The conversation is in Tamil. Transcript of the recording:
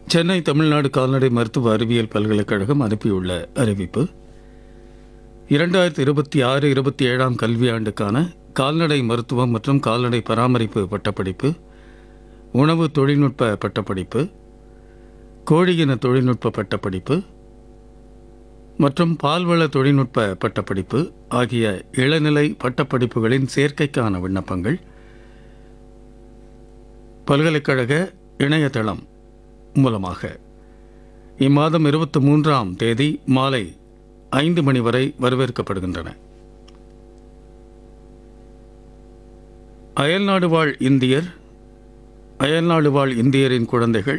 சென்னை தமிழ்நாடு கால்நடை மருத்துவ அறிவியல் பல்கலைக்கழகம் அனுப்பியுள்ள அறிவிப்பு இரண்டாயிரத்தி இருபத்தி ஆறு இருபத்தி ஏழாம் கல்வியாண்டுக்கான கால்நடை மருத்துவம் மற்றும் கால்நடை பராமரிப்பு பட்டப்படிப்பு உணவு தொழில்நுட்ப பட்டப்படிப்பு கோழியின தொழில்நுட்ப பட்டப்படிப்பு மற்றும் பால்வள தொழில்நுட்ப பட்டப்படிப்பு ஆகிய இளநிலை பட்டப்படிப்புகளின் சேர்க்கைக்கான விண்ணப்பங்கள் பல்கலைக்கழக இணையதளம் மூலமாக இம்மாதம் இருபத்தி மூன்றாம் தேதி மாலை ஐந்து மணி வரை வரவேற்கப்படுகின்றன அயல்நாடு வாழ் இந்தியர் அயல்நாடு வாழ் இந்தியரின் குழந்தைகள்